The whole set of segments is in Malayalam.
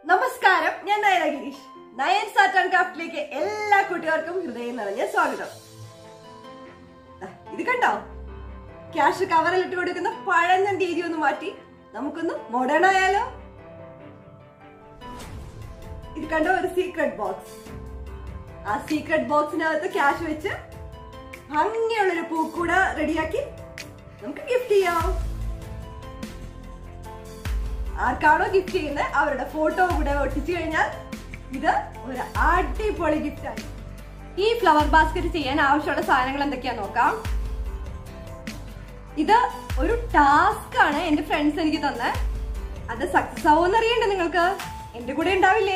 നമസ്കാരം ഞാൻ നയന ഗിരീഷ് നയൻ ആർട്ട് ആൻഡ് ക്രാഫ്റ്റിലേക്ക് എല്ലാ കുട്ടികൾക്കും ഹൃദയം നിറഞ്ഞ സ്വാഗതം ദാ, ഇത് കണ്ടോ ക്യാഷ് കവറിൽ ഇട്ട് കൊടുക്കുന്ന പഴഞ്ഞ രീതി ഒന്ന് മാറ്റി നമുക്കൊന്ന് മോഡേൺ ആയാലോ ഇത് കണ്ടോ ഒരു സീക്രട്ട് ബോക്സ് ആ സീക്രട്ട് ബോക്സിനകത്ത് ക്യാഷ് വെച്ച് ഭംഗിയുള്ളൊരു പൂക്കൂട റെഡിയാക്കി നമുക്ക് ഗിഫ്റ്റ് ചെയ്യാം ആർക്കാണോ ഗിഫ്റ്റ് ചെയ്യുന്നത് അവരുടെ ഫോട്ടോ കൂടെ ഒട്ടിച്ചു കഴിഞ്ഞാൽ ഇത് ഒരു അടിപൊളി ഗിഫ്റ്റ് ആയി ഈ ഫ്ലവർ ബാസ്ക്കറ്റ് ചെയ്യാൻ ആവശ്യമുള്ള സാധനങ്ങൾ എന്തൊക്കെയാ നോക്കാം ഇത് ഒരു ടാസ്ക് ആണ് എന്റെ ഫ്രണ്ട്സ് എനിക്ക് തന്നെ അത് സക്സസ് ആവുമെന്ന് അറിയണ്ടേ നിങ്ങൾക്ക് എന്റെ കൂടെ ഉണ്ടാവില്ലേ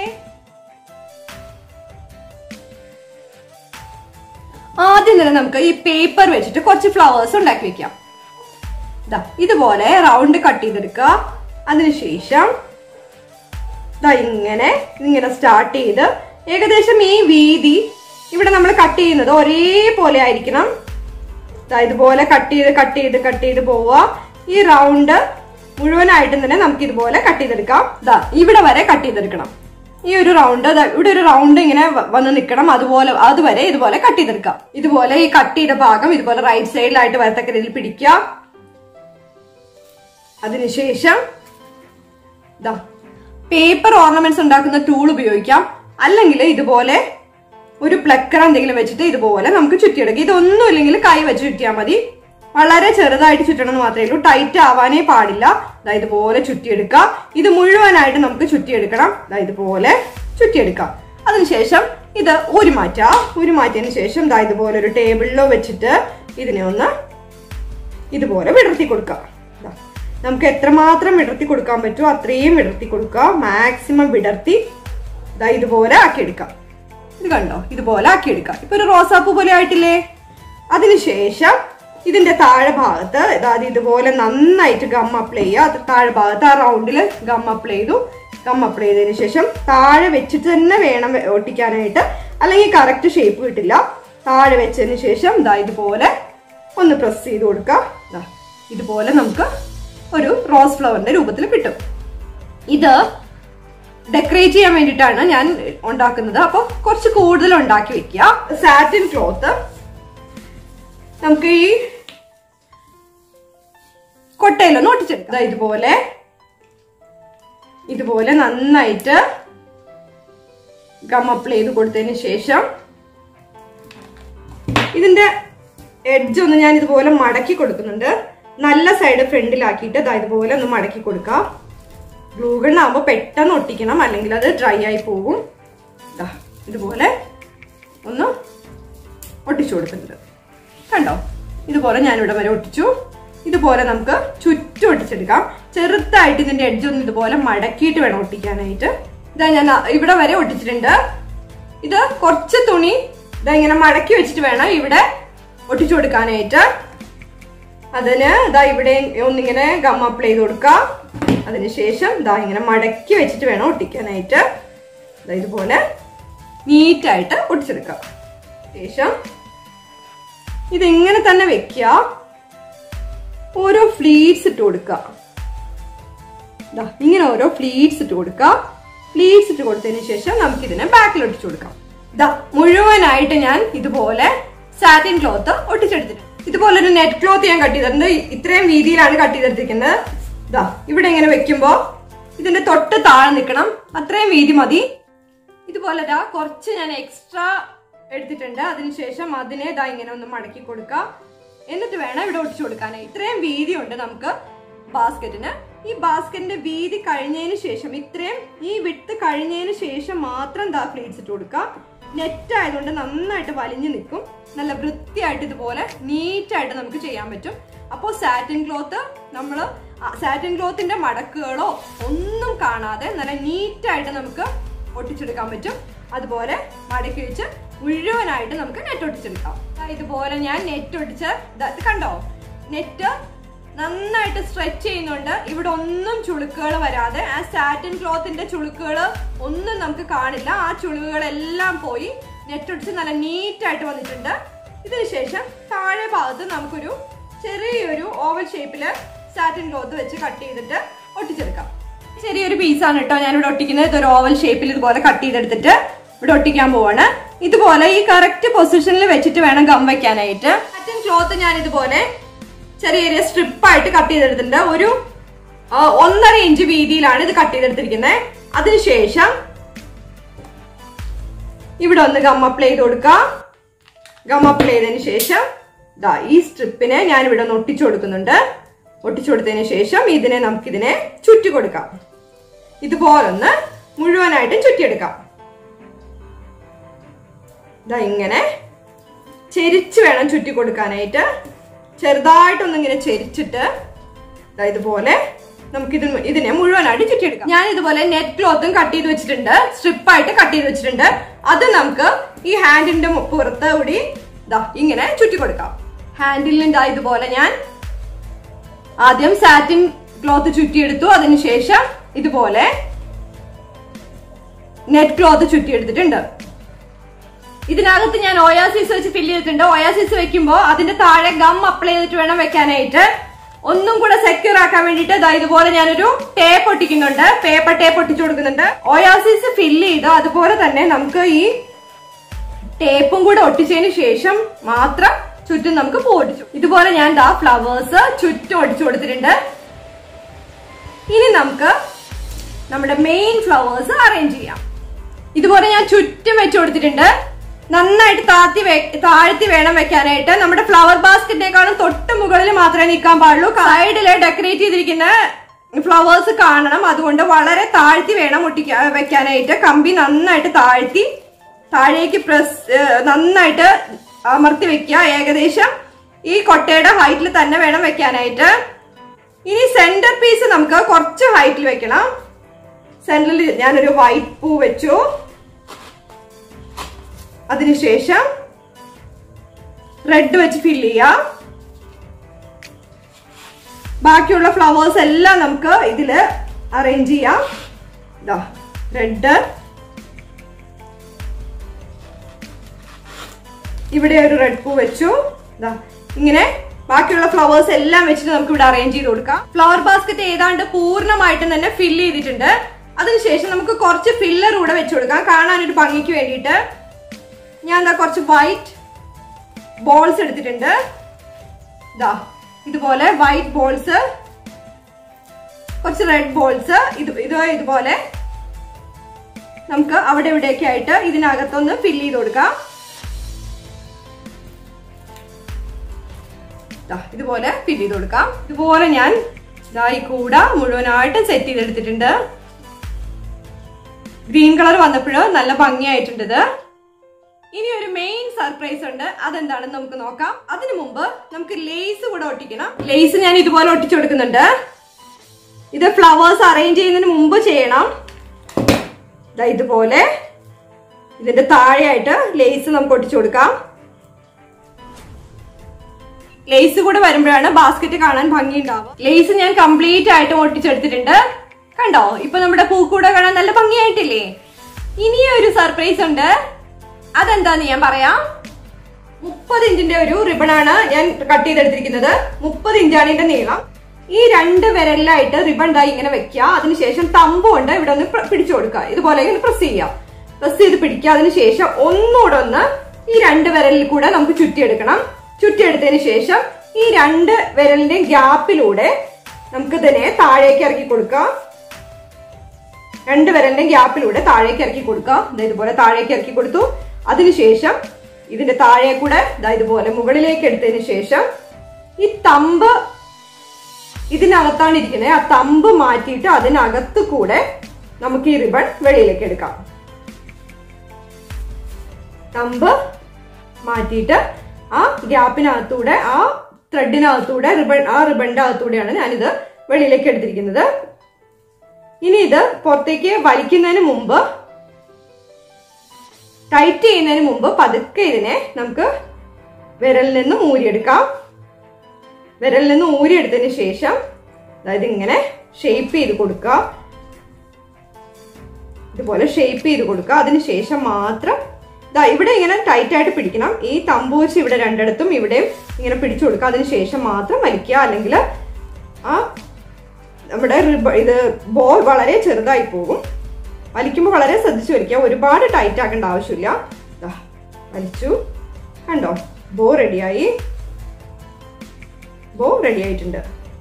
ആദ്യം തന്നെ നമുക്ക് ഈ പേപ്പർ വെച്ചിട്ട് കുറച്ച് ഫ്ലവേഴ്സ് ഉണ്ടാക്കി വെക്കാം ദാ ഇതുപോലെ റൗണ്ട് കട്ട് ചെയ്തെടുക്കുക അതിനുശേഷം ദാ ഇങ്ങനെ ഇങ്ങനെ സ്റ്റാർട്ട് ചെയ്ത് ഏകദേശം ഈ വീതി ഇവിടെ നമ്മൾ കട്ട് ചെയ്യുന്നത് ഒരേപോലെ ആയിരിക്കണം ദാ ഇതുപോലെ കട്ട് ചെയ്ത് കട്ട് ചെയ്ത് കട്ട് ചെയ്ത് പോവുക ഈ റൗണ്ട് മുഴുവനായിട്ടും തന്നെ നമുക്ക് ഇതുപോലെ കട്ട് ചെയ്തെടുക്കാം ദാ ഇവിടെ വരെ കട്ട് ചെയ്തെടുക്കണം ഈ ഒരു റൗണ്ട് ഇവിടെ ഒരു റൗണ്ട് ഇങ്ങനെ വ- വന്ന് നിൽക്കണം അതുപോലെ അതുവരെ ഇതുപോലെ കട്ട് ചെയ്തെടുക്കാം ഇതുപോലെ ഈ കട്ട് ചെയ്ത ഭാഗം ഇതുപോലെ റൈറ്റ് സൈഡിലായിട്ട് വരത്തക്ക രീതിയിൽ പിടിക്കുക അതിനുശേഷം ദാ പേപ്പർ ഓർണമെന്റ്സ് ഉണ്ടാക്കുന്ന ടൂൾ ഉപയോഗിക്കാം അല്ലെങ്കിൽ ഇതുപോലെ ഒരു പ്ലക്കർ എന്തെങ്കിലും വെച്ചിട്ട് ഇതുപോലെ നമുക്ക് ചുറ്റിയെടുക്കാം ഇതൊന്നും ഇല്ലെങ്കിൽ കൈ വെച്ച് ചുറ്റിയാൽ മതി വളരെ ചെറുതായിട്ട് ചുറ്റണം എന്ന് മാത്രമേ ഉള്ളൂ ടൈറ്റ് ആവാനേ പാടില്ല ദാ ഇതുപോലെ ചുറ്റിയെടുക്കുക ഇത് മുഴുവനായിട്ട് നമുക്ക് ചുറ്റിയെടുക്കണം ദാ ഇതുപോലെ ചുറ്റിയെടുക്കാം അതിനുശേഷം ഇത് ഒരു മാറ്റാം ഒരു മാറ്റിയതിന് ശേഷം ദാ ഇതുപോലെ ഒരു ടേബിളിലോ വെച്ചിട്ട് ഇതിനെ ഒന്ന് ഇതുപോലെ വിടർത്തി കൊടുക്കാം ദാ. നമുക്ക് എത്രമാത്രം വിടർത്തി കൊടുക്കാൻ പറ്റുമോ അത്രയും വിടർത്തി കൊടുക്കുക മാക്സിമം വിടർത്തി ഇതാ ഇതുപോലെ ആക്കിയെടുക്കാം ഇത് കണ്ടോ ഇതുപോലെ ആക്കിയെടുക്കാം ഇപ്പൊ ഒരു റോസാപ്പൂ പോലെ ആയിട്ടില്ലേ അതിനുശേഷം ഇതിന്റെ താഴെ ഭാഗത്ത് അതായത് ഇതുപോലെ നന്നായിട്ട് ഗം അപ്ലൈ ചെയ്യുക അത് താഴെ ഭാഗത്ത് ആ റൗണ്ടിൽ ഗം അപ്ലൈ ചെയ്തു ഗം അപ്ലൈ ചെയ്തതിന് ശേഷം താഴെ വെച്ചിട്ട് തന്നെ വേണം വെ- ഒട്ടിക്കാനായിട്ട് അല്ലെങ്കിൽ കറക്റ്റ് ഷേപ്പ് കിട്ടില്ല താഴെ വെച്ചതിന് ശേഷം ഇതാ ഇതുപോലെ ഒന്ന് പ്രസ് ചെയ്ത് കൊടുക്കുക ദാ, ഇതുപോലെ നമുക്ക് ഒരു റോസ് ഫ്ലവറിന്റെ രൂപത്തിൽ കിട്ടും ഇത് ഡെക്കറേറ്റ് ചെയ്യാൻ വേണ്ടിയിട്ടാണ് ഞാൻ ഉണ്ടാക്കുന്നത് അപ്പോൾ കുറച്ച് കൂടുതൽ ഉണ്ടാക്കി വെക്കുക സാറ്റിൻ ക്ലോത്ത് നമുക്ക് ഈ കൊട്ടയിലൊന്ന് ഒട്ടിച്ചെടുക്കാം ദാ ഇതുപോലെ ഇതുപോലെ നന്നായിട്ട് ഗം അപ്ലൈ ചെയ്ത് കൊടുത്തതിന് ശേഷം ഇതിന്റെ എഡ്ജ് ഒന്ന് ഞാൻ ഇതുപോലെ മടക്കി കൊടുക്കുന്നുണ്ട് നല്ല സൈഡ് ഫ്രണ്ടിലാക്കിയിട്ട് ദാ ഇതുപോലെ ഒന്ന് മടക്കി കൊടുക്കാം ഗ്ലൂ ഗണ്ണാകുമ്പോൾ പെട്ടെന്ന് ഒട്ടിക്കണം അല്ലെങ്കിൽ അത് ഡ്രൈ ആയി പോകും ദാ ഇതുപോലെ ഒന്ന് ഒട്ടിച്ചു കൊടുക്കുന്നുണ്ട് കണ്ടോ ഇതുപോലെ ഞാനിവിടെ വരെ ഒട്ടിച്ചു ഇതുപോലെ നമുക്ക് ചുറ്റും ഒട്ടിച്ചെടുക്കാം ചെറുതായിട്ട് ഇതിന്റെ എഡ്ജ് ഒന്ന് ഇതുപോലെ മടക്കിയിട്ട് വേണം ഒട്ടിക്കാനായിട്ട് ഇതാ ഞാൻ ആ- ഇവിടെ വരെ ഒട്ടിച്ചിട്ടുണ്ട് ഇത് കുറച്ച് തുണി ഇതാ ഇങ്ങനെ മടക്കി വെച്ചിട്ട് വേണം ഇവിടെ ഒട്ടിച്ചു കൊടുക്കാനായിട്ട് അതിന് ഇതാ ഇവിടെ ഒന്നിങ്ങനെ ഗം അപ്ലൈ ചെയ്ത് കൊടുക്കാം അതിനുശേഷം ഇതാ ഇങ്ങനെ മടക്കി വെച്ചിട്ട് വേണം ഒട്ടിക്കാനായിട്ട് ദാ ഇതുപോലെ നീറ്റായിട്ട് ഒട്ടിച്ചെടുക്കാം ശേഷം ഇതിങ്ങനെ തന്നെ വെക്കുക ഓരോ ഫ്ലീറ്റ്സ് ഇട്ട് കൊടുക്കുക ദാ ഇങ്ങനെ ഓരോ ഫ്ലീറ്റ്സ് ഇട്ട് കൊടുക്കുക ഫ്ലീറ്റ്സ് ഇട്ട് കൊടുത്തതിന് ശേഷം നമുക്ക് ഇതിനെ ബാക്കിൽ ഒട്ടിച്ചു കൊടുക്കാം ദാ മുഴുവനായിട്ട് ഞാൻ ഇതുപോലെ സാറ്റിൻ ക്ലോത്ത് ഒട്ടിച്ചെടുത്തിട്ടുണ്ട് ഇതുപോലെ ഒരു നെറ്റ് ക്ലോത്ത് ഞാൻ കട്ട് ചെയ്തിട്ടുണ്ട് ഇത്രയും വീതിയിലാണ് കട്ട് ചെയ്തെടുത്തിരിക്കുന്നത് ദാ ഇവിടെ ഇങ്ങനെ വെക്കുമ്പോ ഇതിന്റെ തൊട്ട് താഴെ നിൽക്കണം അത്രയും വീതി മതി ഇതുപോലെ ദാ കുറച്ച് ഞാൻ എക്സ്ട്രാ എടുത്തിട്ടുണ്ട് അതിനുശേഷം അതിനെ ദാ ഇങ്ങനെ ഒന്ന് മടക്കി കൊടുക്കുക എന്നിട്ട് വേണം ഇവിടെ ഒട്ടിച്ചു കൊടുക്കാനായി ഇത്രയും വീതി ഉണ്ട് നമുക്ക് ബാസ്ക്കറ്റിന് ഈ ബാസ്ക്കറ്റിന്റെ വീതി കഴിഞ്ഞതിന് ശേഷം ഇത്രയും ഈ വിട്ട് കഴിഞ്ഞതിന് ശേഷം മാത്രം ദാ പ്ലേറ്റ്സ് ഇട്ട് കൊടുക്കുക നെറ്റ് ആയതുകൊണ്ട് നന്നായിട്ട് വലിഞ്ഞു നിൽക്കും നല്ല വൃത്തിയായിട്ട് ഇതുപോലെ നീറ്റായിട്ട് നമുക്ക് ചെയ്യാൻ പറ്റും അപ്പോൾ സാറ്റിൻ ക്ലോത്ത് നമ്മൾ സാറ്റിൻ ക്ലോത്തിന്റെ മടക്കുകളോ ഒന്നും കാണാതെ നല്ല നീറ്റായിട്ട് നമുക്ക് ഒട്ടിച്ചെടുക്കാൻ പറ്റും അതുപോലെ മടക്കി വെച്ച് മുഴുവനായിട്ട് നമുക്ക് നെറ്റ് ഒട്ടിച്ചെടുക്കാം ദാ ഇതുപോലെ ഞാൻ നെറ്റ് ഒട്ടിച്ച് ദാ ഇത് കണ്ടോ നെറ്റ് നന്നായിട്ട് സ്ട്രെച്ച് ചെയ്യുന്നുണ്ട് ഇവിടെ ഒന്നും ചുളുക്കുകൾ വരാതെ ആ സാറ്റിൻ ക്ലോത്തിന്റെ ചുളുക്കുകൾ ഒന്നും നമുക്ക് കാണില്ല ആ ചുളിവുകളെല്ലാം പോയി നെറ്റ് ഒട്ടിച്ച് നല്ല നീറ്റായിട്ട് വന്നിട്ടുണ്ട് ഇതിന് ശേഷം താഴെ ഭാഗത്ത് നമുക്കൊരു ചെറിയൊരു ഓവൽ ഷേപ്പില് സാറ്റിൻ ക്ലോത്ത് വെച്ച് കട്ട് ചെയ്തിട്ട് ഒട്ടിച്ചെടുക്കാം ചെറിയൊരു പീസാണ് കേട്ടോ ഞാൻ ഇവിടെ ഒട്ടിക്കുന്നത് ഇതൊരു ഓവൽ ഷേപ്പിൽ ഇതുപോലെ കട്ട് ചെയ്തെടുത്തിട്ട് ഇവിടെ ഒട്ടിക്കാൻ പോവാണ് ഇതുപോലെ ഈ കറക്റ്റ് പൊസിഷനിൽ വെച്ചിട്ട് വേണം ഗം വെക്കാനായിട്ട് മറ്റൻ ക്ലോത്ത് ഞാൻ ഇതുപോലെ ചെറിയ ചെറിയ സ്ട്രിപ്പായിട്ട് കട്ട് ചെയ്തെടുത്തിട്ടുണ്ട് ഒരു ആ, ഒന്നര ഇഞ്ച് വീതിയിലാണ് ഇത് കട്ട് ചെയ്തെടുത്തിരിക്കുന്നത് അതിനുശേഷം ഇവിടെ ഒന്ന് ഗം അപ്ലൈ ചെയ്ത് കൊടുക്കാം ഗം അപ്ലൈ ചെയ്തതിന് ശേഷം ദാ ഈ സ്ട്രിപ്പിനെ ഞാൻ ഇവിടെ ഒന്ന് ഒട്ടിച്ചു കൊടുക്കുന്നുണ്ട് ഒട്ടിച്ചു കൊടുത്തതിന് ശേഷം ഇതിനെ നമുക്കിതിനെ ചുറ്റി കൊടുക്കാം ഇതുപോലൊന്ന് മുഴുവനായിട്ടും ചുറ്റിയെടുക്കാം ദാ ഇങ്ങനെ ചെരിച്ച് വേണം ചുറ്റി കൊടുക്കാനായിട്ട് ചെറുതായിട്ടൊന്ന് ഇങ്ങനെ ചെരിച്ചിട്ട് ദാ ഇതുപോലെ നമുക്ക് ഇത് ഇതിനെ മുഴുവനായിട്ട് ചുറ്റിയെടുക്കാം ഞാൻ ഇതുപോലെ നെറ്റ് ക്ലോത്തും കട്ട് ചെയ്ത് വെച്ചിട്ടുണ്ട് സ്ട്രിപ്പായിട്ട് കട്ട് ചെയ്ത് വെച്ചിട്ടുണ്ട് അത് നമുക്ക് ഈ ഹാൻഡിന്റെ പുറത്ത് കൂടി ദാ ഇങ്ങനെ ചുറ്റി കൊടുക്കാം ഹാൻഡിലിന്റെ ഇതുപോലെ ഞാൻ ആദ്യം സാറ്റിൻ ക്ലോത്ത് ചുറ്റിയെടുത്തു അതിനുശേഷം ഇതുപോലെ നെറ്റ് ക്ലോത്ത് ചുറ്റിയെടുത്തിട്ടുണ്ട് ഇതിനകത്ത് ഞാൻ ഓയാസിസ് വെച്ച് ഫില്ല് ചെയ്തിട്ടുണ്ട് ഓയാസിസ് വെക്കുമ്പോൾ അതിന്റെ താഴെ ഗം അപ്ലൈ ചെയ്തിട്ട് വേണം വെക്കാനായിട്ട് ഒന്നും കൂടെ സെക്യൂർ ആക്കാൻ വേണ്ടിയിട്ട് ദാ ഇതുപോലെ ഞാനൊരു ടേപ്പ് ഒട്ടിക്കുന്നുണ്ട് പേപ്പർ ടേപ്പ് ഒട്ടിച്ചു കൊടുക്കുന്നുണ്ട് ഓയാസിസ് ഫില്ല് ചെയ്ത് അതുപോലെ തന്നെ നമുക്ക് ഈ ടേപ്പും കൂടെ ഒട്ടിച്ചതിന് ശേഷം മാത്രം ചുറ്റും നമുക്ക് പൂ ഒട്ടിച്ചു ഇതുപോലെ ഞാൻ ദാ ഫ്ലവേഴ്സ് ചുറ്റും ഒട്ടിച്ചു കൊടുത്തിട്ടുണ്ട് ഇനി നമുക്ക് നമ്മുടെ മെയിൻ ഫ്ലവേഴ്സ് അറേഞ്ച് ചെയ്യാം ഇതുപോലെ ഞാൻ ചുറ്റും വെച്ചു കൊടുത്തിട്ടുണ്ട് നന്നായിട്ട് താത്തി വെ- താഴ്ത്തി വേണം വെക്കാനായിട്ട് നമ്മുടെ ഫ്ലവർ ബാസ്ക്കറ്റിനേക്കാളും തൊട്ട് മുകളിൽ മാത്രമേ നിൽക്കാൻ പാടുള്ളൂ സൈഡില് ഡെക്കറേറ്റ് ചെയ്തിരിക്കുന്ന ഫ്ലവേഴ്സ് കാണണം അതുകൊണ്ട് വളരെ താഴ്ത്തി വേണം ഒട്ടിക്കാ വെക്കാനായിട്ട് കമ്പി നന്നായിട്ട് താഴ്ത്തി താഴേക്ക് പ്രസ് നന്നായിട്ട് അമർത്തി വെക്കുക ഏകദേശം ഈ കൊട്ടയുടെ ഹൈറ്റിൽ തന്നെ വേണം വെക്കാനായിട്ട് ഇനി സെന്റർ പീസ് നമുക്ക് കുറച്ച് ഹൈറ്റിൽ വെക്കണം സെന്ററിൽ ഞാനൊരു വൈറ്റ് പൂ വെച്ചു അതിനുശേഷം റെഡ് വെച്ച് ഫില്ല് ചെയ്യാം ബാക്കിയുള്ള ഫ്ലവേഴ്സ് എല്ലാം നമുക്ക് ഇതില് അറേഞ്ച് ചെയ്യാം ഇതാ റെഡ് ഇവിടെ ഒരു റെഡ് പൂ വെച്ചു ദാ ഇങ്ങനെ ബാക്കിയുള്ള ഫ്ലവേഴ്സ് എല്ലാം വെച്ചിട്ട് നമുക്ക് ഇവിടെ അറേഞ്ച് ചെയ്ത് കൊടുക്കാം ഫ്ലവർ ബാസ്ക്കറ്റ് ഏതാണ്ട് പൂർണ്ണമായിട്ടും തന്നെ ഫില്ല് ചെയ്തിട്ടുണ്ട് അതിനുശേഷം നമുക്ക് കുറച്ച് ഫില്ലർ കൂടെ വെച്ചു കൊടുക്കാം കാണാൻ ഒരു ഭംഗിക്ക് വേണ്ടിയിട്ട് ഞാൻ എന്താ കുറച്ച് വൈറ്റ് ബോൾസ് എടുത്തിട്ടുണ്ട് ഇതാ ഇതുപോലെ വൈറ്റ് ബോൾസ് കുറച്ച് റെഡ് ബോൾസ് ഇത് ഇത് ഇതുപോലെ നമുക്ക് അവിടെ ഇവിടെയൊക്കെ ആയിട്ട് ഇതിനകത്തൊന്ന് ഫില്ല് ചെയ്ത് കൊടുക്കാം ദാ ഇതുപോലെ ഫില്ല് ചെയ്ത് കൊടുക്കാം ഇതുപോലെ ഞാൻ ദാ ഈ കൂട മുഴുവനായിട്ട് സെറ്റ് ചെയ്തെടുത്തിട്ടുണ്ട് ഗ്രീൻ കളർ വന്നപ്പോഴ് നല്ല ഭംഗിയായിട്ടുണ്ട് ഇത് ഇനി ഒരു മെയിൻ സർപ്രൈസ് ഉണ്ട് അതെന്താണെന്ന് നമുക്ക് നോക്കാം അതിനു മുമ്പ് നമുക്ക് ലേസ് കൂടെ ഒട്ടിക്കണം ലേസ് ഞാൻ ഇതുപോലെ ഒട്ടിച്ചു കൊടുക്കുന്നുണ്ട് ഇത് ഫ്ലവേഴ്സ് അറേഞ്ച് ചെയ്യുന്നതിന് മുമ്പ് ചെയ്യണം ദാ ഇതുപോലെ ഇതിന്റെ താഴെയായിട്ട് ലേസ് നമുക്ക് ഒട്ടിച്ചു കൊടുക്കാം ലേസ് കൂടെ വരുമ്പോഴാണ് ബാസ്ക്കറ്റ് കാണാൻ ഭംഗി ഉണ്ടാവുക ലേസ് ഞാൻ കംപ്ലീറ്റ് ആയിട്ട് ഒട്ടിച്ചെടുത്തിട്ടുണ്ട് കണ്ടോ ഇപ്പൊ നമ്മുടെ പൂക്കൂടെ കാണാൻ നല്ല ഭംഗിയായിട്ടില്ലേ ഇനി ഒരു സർപ്രൈസ് ഉണ്ട് അതെന്താന്ന് ഞാൻ പറയാം മുപ്പത് ഇഞ്ചിന്റെ ഒരു റിബൺ ആണ് ഞാൻ കട്ട് ചെയ്തെടുത്തിരിക്കുന്നത് മുപ്പത് ഇഞ്ചാണ് ഇതിന്റെ നീളം ഈ രണ്ട് വിരലിലായിട്ട് റിബൺ ദാ ഇങ്ങനെ വെക്കുക അതിനുശേഷം തമ്പ് കൊണ്ട് ഇവിടെ ഒന്ന് പ്ര- പിടിച്ചു കൊടുക്കുക ഇതുപോലെ ഇങ്ങനെ പ്രസ് ചെയ്യുക പ്രസ് ചെയ്ത് പിടിക്കുക അതിനുശേഷം ഒന്നുകൂടെ ഒന്ന് ഈ രണ്ട് വിരലിൽ കൂടെ നമുക്ക് ചുറ്റിയെടുക്കണം ചുറ്റിയെടുത്തതിന് ശേഷം ഈ രണ്ട് വിരലിന്റെ ഗ്യാപ്പിലൂടെ നമുക്ക് ഇതിനെ താഴേക്ക് ഇറക്കി കൊടുക്കാം രണ്ട് വിരലിന്റെ ഗ്യാപ്പിലൂടെ താഴേക്ക് ഇറക്കി കൊടുക്കാം ദാ ഇതുപോലെ താഴേക്ക് ഇറക്കി കൊടുത്തു അതിനുശേഷം ഇതിന്റെ താഴെ കൂടെ ദാ ഇതുപോലെ മുകളിലേക്ക് എടുത്തതിന് ശേഷം ഈ തമ്പ് ഇതിനകത്താണ് ഇരിക്കുന്നത് ആ തമ്പ് മാറ്റിയിട്ട് അതിനകത്ത് കൂടെ നമുക്ക് ഈ റിബൺ വെളിയിലേക്ക് എടുക്കാം തമ്പ് മാറ്റിയിട്ട് ആ ഗ്യാപ്പിനകത്തൂടെ ആ ത്രെഡിനകത്തൂടെ റിബൺ ആ റിബണിന്റെ അകത്തൂടെയാണ് ഞാനിത് വെളിയിലേക്ക് എടുത്തിരിക്കുന്നത് ഇനി ഇത് പുറത്തേക്ക് വലിക്കുന്നതിന് മുമ്പ് ടൈറ്റ് ചെയ്യുന്നതിന് മുമ്പ് പതുക്കെ ഇതിനെ നമുക്ക് വിരലിൽ നിന്ന് ഊരിയെടുക്കാം വിരലിൽ നിന്ന് ഊരിയെടുത്തതിന് ശേഷം അതായത് ഇങ്ങനെ ഷേപ്പ് ചെയ്ത് കൊടുക്കുക ഇതുപോലെ ഷേപ്പ് ചെയ്ത് കൊടുക്കുക അതിന് ശേഷം മാത്രം ദാ ഇവിടെ ഇങ്ങനെ ടൈറ്റ് ആയിട്ട് പിടിക്കണം ഈ തമ്പൂച്ച് ഇവിടെ രണ്ടിടത്തും ഇവിടെയും ഇങ്ങനെ പിടിച്ചു കൊടുക്കുക അതിന് ശേഷം മാത്രം വലിക്കുക അല്ലെങ്കിൽ ആ നമ്മുടെ റിബ ഇത് ബോ വളരെ ചെറുതായി പോകും വലിക്കുമ്പോൾ വളരെ ശ്രദ്ധിച്ചു വലിക്കുക ഒരുപാട് ടൈറ്റ് ആക്കേണ്ട ആവശ്യമില്ല ദാ, വലിച്ചു കണ്ടോ ബോ റെഡിയായി ബോ റെഡി ആയിട്ടുണ്ട്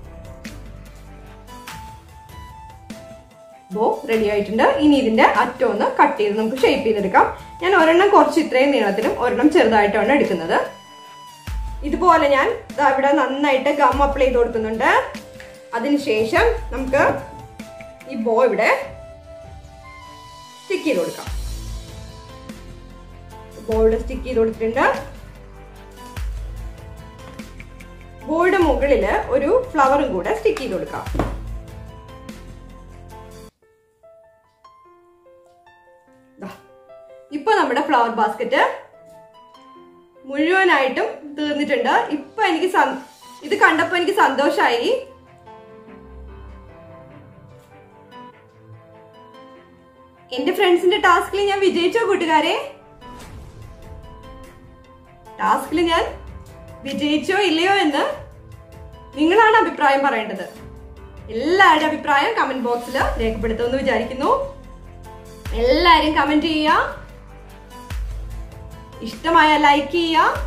ബോ റെഡി ആയിട്ടുണ്ട് ഇനി ഇതിന്റെ അറ്റം ഒന്ന് കട്ട് ചെയ്ത് നമുക്ക് ഷേപ്പ് ചെയ്തെടുക്കാം ഞാൻ ഒരെണ്ണം കുറച്ച് ഇത്രയും നീളത്തിലും ഒരെണ്ണം ചെറുതായിട്ടാണ് എടുക്കുന്നത് ഇതുപോലെ ഞാൻ ദാ ഇവിടെ നന്നായിട്ട് ഗം അപ്ലൈ ചെയ്ത് കൊടുക്കുന്നുണ്ട് അതിനുശേഷം നമുക്ക് ഈ ബോ ഇവിടെ സ്റ്റിക്ക് ചെയ്ത് കൊടുക്കാം ബോ ഇവിടെ സ്റ്റിക്ക് ചെയ്ത് കൊടുത്തിട്ടുണ്ട് ബോയുടെ മുകളില് ഒരു ഫ്ലവറും കൂടെ സ്റ്റിക്ക് ചെയ്ത് കൊടുക്കാം ദാ. ഇപ്പൊ നമ്മുടെ ഫ്ലവർ ബാസ്ക്കറ്റ് മുഴുവനായിട്ടും തീർന്നിട്ടുണ്ട് ഇപ്പൊ എനിക്ക് സം- ഇത് കണ്ടപ്പോ എനിക്ക് സന്തോഷായി എന്റെ ഫ്രണ്ട്സിന്റെ ടാസ്കിൽ ഞാൻ വിജയിച്ചോ കൂട്ടുകാരെ ടാസ്കിൽ ഞാൻ വിജയിച്ചോ ഇല്ലയോ എന്ന് നിങ്ങളാണ് അഭിപ്രായം പറയേണ്ടത് എല്ലാവരുടെ അഭിപ്രായം കമന്റ് ബോക്സിൽ രേഖപ്പെടുത്തുമെന്ന് വിചാരിക്കുന്നു എല്ലാരും കമന്റ് ചെയ്യുക ഇഷ്ടമായ ലൈക്ക് ചെയ്യുക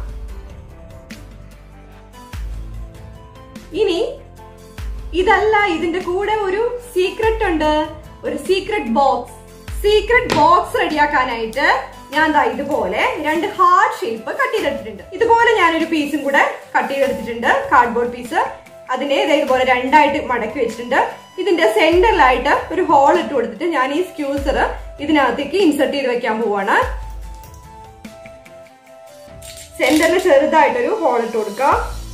ഇനി ഇതല്ല ഇതിന്റെ കൂടെ ഒരു സീക്രട്ട് ഉണ്ട് ഒരു സീക്രട്ട് ബോക്സ് സീക്രട്ട് ബോക്സ് റെഡിയാക്കാനായിട്ട് ഞാൻ ദാ ഇതുപോലെ രണ്ട് ഹാർട്ട് ഷേപ്പ് കട്ട് ചെയ്തെടുത്തിട്ടുണ്ട് ഇതുപോലെ ഞാനൊരു പീസും കൂടെ കട്ട് ചെയ്തെടുത്തിട്ടുണ്ട് കാർഡ്ബോർഡ് പീസ് അതിനെ ദേ ഇതുപോലെ രണ്ടായിട്ട് മടക്കി വെച്ചിട്ടുണ്ട് ഇതിന്റെ സെന്ററിലായിട്ട് ഒരു ഹോൾ ഇട്ട് കൊടുത്തിട്ട് ഞാൻ ഈ സ്ക്യൂസർ ഇതിനകത്തേക്ക് ഇൻസെർട്ട് ചെയ്ത് വെക്കാൻ പോവാണ് സെന്ററിൽ ചെറുതായിട്ടൊരു ഹോൾ ഇട്ട് കൊടുക്കാം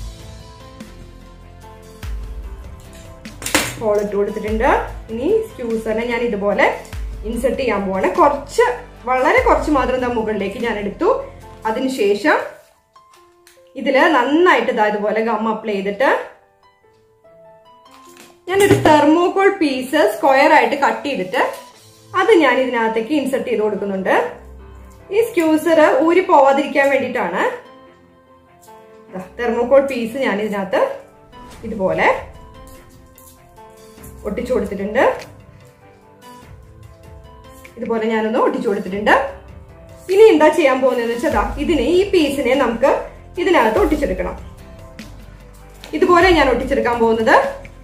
ഹോൾ ഇട്ട് കൊടുത്തിട്ടുണ്ട് ഇനി സ്ക്യൂസറിനെ ഞാൻ ഇതുപോലെ ഇൻസെർട്ട് ചെയ്യാൻ പോവാണ് കുറച്ച് വളരെ കുറച്ച് മാത്രം ദാ മുകളിലേക്ക് ഞാൻ എടുത്തു അതിനുശേഷം ഇതില് നന്നായിട്ട് ഇതാ ഇതുപോലെ ഗം അപ്ലൈ ചെയ്തിട്ട് ഞാനൊരു തെർമോകോൾ പീസ് സ്ക്വയർ ആയിട്ട് കട്ട് ചെയ്തിട്ട് അത് ഞാൻ ഇതിനകത്തേക്ക് ഇൻസെർട്ട് ചെയ്ത് കൊടുക്കുന്നുണ്ട് ഈ സ്ക്യൂസർ ഊരി പോവാതിരിക്കാൻ വേണ്ടിയിട്ടാണ് തെർമോകോൾ പീസ് ഞാൻ ഇതിനകത്ത് ഇതുപോലെ ഒട്ടിച്ചു കൊടുത്തിട്ടുണ്ട് ഇതുപോലെ ഞാനൊന്ന് ഒട്ടിച്ചു കൊടുത്തിട്ടുണ്ട് ഇനി എന്താ ചെയ്യാൻ പോകുന്നതെന്ന് വെച്ചാൽ ദാ ഇതിനെ ഈ പീസിനെ നമുക്ക് ഇതിനകത്ത് ഒട്ടിച്ചെടുക്കണം ഇതുപോലെ ഞാൻ ഒട്ടിച്ചെടുക്കാൻ പോകുന്നത്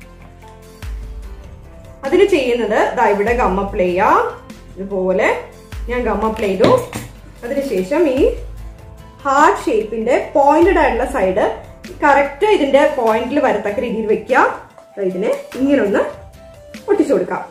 അതിന് ചെയ്യുന്നത് ദാ ഇവിടെ ഗം അപ്ലൈ ചെയ്യാം ഇതുപോലെ ഞാൻ ഗം അപ്ലൈ ചെയ്തു അതിനുശേഷം ഈ ഹാർട്ട് ഷേപ്പിന്റെ പോയിന്റഡ് ആയിട്ടുള്ള സൈഡ് കറക്റ്റ് ഇതിന്റെ പോയിന്റിൽ വരത്തക്ക രീതിയിൽ വെക്കുക ദാ ഇതിനെ ഇങ്ങനെ ഒന്ന് ഒട്ടിച്ചു കൊടുക്കാം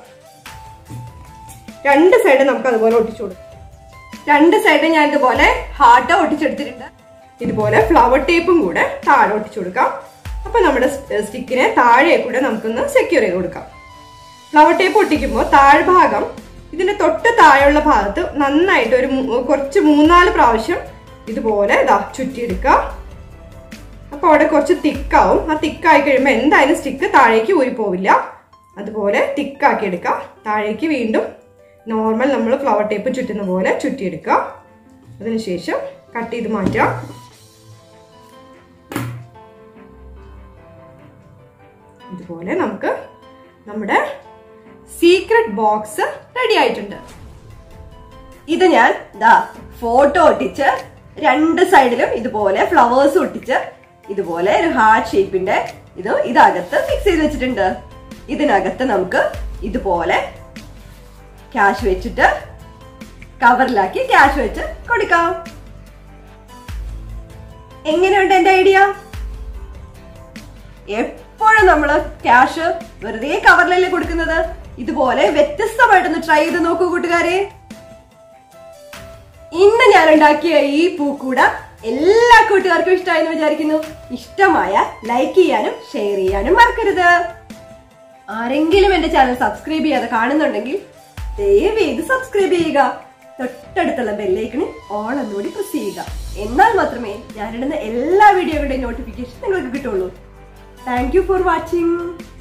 രണ്ട് സൈഡ് നമുക്ക് അതുപോലെ ഒട്ടിച്ചു കൊടുക്കാം രണ്ട് സൈഡ് ഞാൻ ഇതുപോലെ ഹാർട്ട് ഒട്ടിച്ചെടുത്തിട്ടുണ്ട് ഇതുപോലെ ഫ്ലവർ ടേപ്പും കൂടെ താഴെ ഒട്ടിച്ചു കൊടുക്കാം അപ്പൊ നമ്മുടെ സ്റ്റിക്കിനെ താഴെ കൂടെ നമുക്കൊന്ന് സെക്യൂർ ചെയ്ത് കൊടുക്കാം ഫ്ലവർ ടേപ്പ് ഒട്ടിക്കുമ്പോൾ താഴ്ഭാഗം ഇതിന്റെ തൊട്ട് താഴെയുള്ള ഭാഗത്ത് നന്നായിട്ട് ഒരു മൂ- കുറച്ച് മൂന്നാല് പ്രാവശ്യം ഇതുപോലെ ഇതാ ചുറ്റിയെടുക്കുക അപ്പൊ അവിടെ കുറച്ച് തിക്കാവും ആ തിക്കായി കഴിയുമ്പോൾ എന്തായാലും സ്റ്റിക്ക് താഴേക്ക് ഊരി പോവില്ല അതുപോലെ തിക്കാക്കി എടുക്കുക താഴേക്ക് വീണ്ടും നോർമൽ നമ്മൾ ഫ്ലവർ ടേപ്പ് ചുറ്റുന്ന പോലെ ചുറ്റിയെടുക്കുക അതിനുശേഷം കട്ട് ചെയ്ത് മാറ്റുക ഇതുപോലെ നമുക്ക് നമ്മുടെ സീക്രട്ട് ബോക്സ് റെഡി ആയിട്ടുണ്ട് ഇത് ഞാൻ ദാ ഫോട്ടോ ഒട്ടിച്ച് രണ്ട് സൈഡിലും ഇതുപോലെ ഫ്ലവേഴ്സ് ഒട്ടിച്ച് ഇതുപോലെ ഒരു ഹാർട്ട് ഷേപ്പിന്റെ ഇത് ഇതകത്ത് ഫിക്സ് ചെയ്ത് വെച്ചിട്ടുണ്ട് ഇതിനകത്ത് നമുക്ക് ഇതുപോലെ ക്യാഷ് വെച്ചിട്ട് കവറിലാക്കി ക്യാഷ് വെച്ച് കൊടുക്കാം എങ്ങനെയുണ്ട് എന്റെ ഐഡിയ എപ്പോഴും നമ്മള് ക്യാഷ് വെറുതെ കവറിലല്ലേ കൊടുക്കുന്നത് ഇതുപോലെ വ്യത്യസ്തമായിട്ടൊന്ന് ട്രൈ ചെയ്ത് നോക്കൂ കൂട്ടുകാരെ ഇന്ന് ഞാൻ ഉണ്ടാക്കിയ ഈ പൂക്കൂട എല്ലാ കൂട്ടുകാർക്കും ഇഷ്ടമായി എന്ന് വിചാരിക്കുന്നു ഇഷ്ടമായ ലൈക്ക് ചെയ്യാനും ഷെയർ ചെയ്യാനും മറക്കരുത് ആരെങ്കിലും എന്റെ ചാനൽ സബ്സ്ക്രൈബ് ചെയ്യാതെ കാണുന്നുണ്ടെങ്കിൽ ദയവ് ചെയ്ത് സബ്സ്ക്രൈബ് ചെയ്യുക തൊട്ടടുത്തുള്ള ബെല്ലൈക്കണിൽ ഓൾ ഒന്നുകൂടി പ്രസ് ചെയ്യുക എന്നാൽ മാത്രമേ ഞാനിടുന്ന എല്ലാ വീഡിയോകളുടെയും നോട്ടിഫിക്കേഷൻ നിങ്ങൾക്ക് കിട്ടുള്ളൂ താങ്ക് യു ഫോർ വാച്ചിങ്